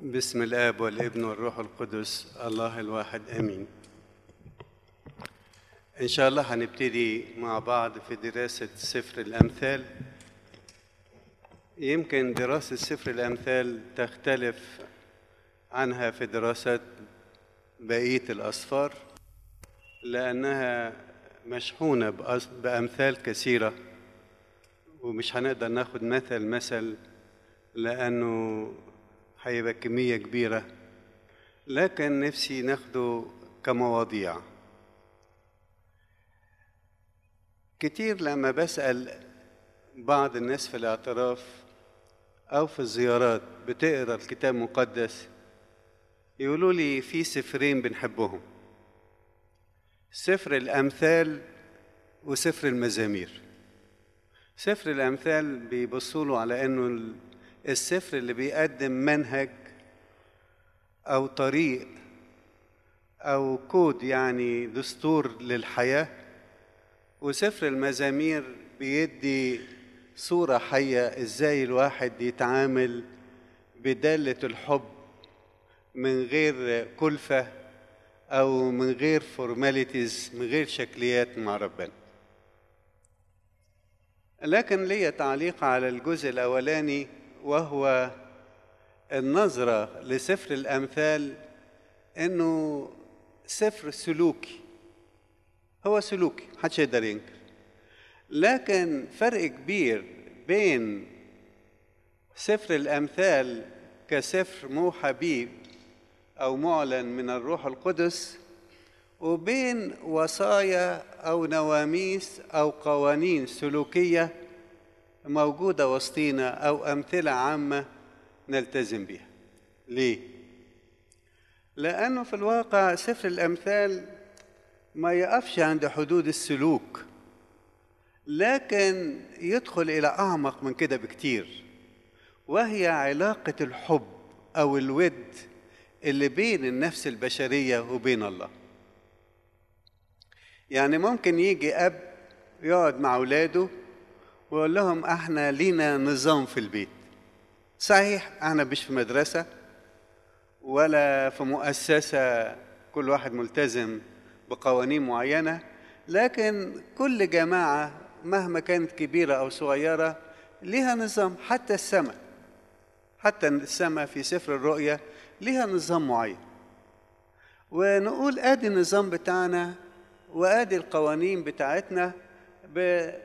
بسم الاب والابن والروح القدس الله الواحد امين ان شاء الله هنبتدي مع بعض في دراسه سفر الامثال يمكن دراسه سفر الامثال تختلف عنها في دراسه بقيه الاسفار لانها مشحونه بأس- بامثال كثيره ومش هنقدر ناخد مثل مثل لانه هيبقى كميه كبيره لكن نفسي ناخده كمواضيع كتير لما بسال بعض الناس في الاعتراف او في الزيارات بتقرا الكتاب المقدس يقولوا لي في سفرين بنحبهم سفر الامثال وسفر المزامير سفر الامثال بيبصوا له على انه ال- السفر اللي بيقدم منهج او طريق او كود يعني دستور للحياه وسفر المزامير بيدي صوره حيه ازاي الواحد يتعامل بداله الحب من غير كلفه او من غير فورماليتيز من غير شكليات مع ربنا لكن لي تعليق على الجزء الاولاني وهو النظره لسفر الامثال انه سفر سلوكي هو سلوكي محدش يقدر ينكر لكن فرق كبير بين سفر الامثال كسفر موحى به او معلن من الروح القدس وبين وصايا او نواميس او قوانين سلوكيه موجوده وسطينا او امثله عامه نلتزم بها ليه لانه في الواقع سفر الامثال ما يقفش عند حدود السلوك لكن يدخل الى اعمق من كده بكتير وهي علاقه الحب او الود اللي بين النفس البشريه وبين الله يعني ممكن يجي اب يقعد مع اولاده ويقول لهم احنا لينا نظام في البيت صحيح احنا مش في مدرسه ولا في مؤسسه كل واحد ملتزم بقوانين معينه لكن كل جماعه مهما كانت كبيره او صغيره ليها نظام حتى السماء حتى السماء في سفر الرؤيا ليها نظام معين ونقول ادي النظام بتاعنا وادي القوانين بتاعتنا ب-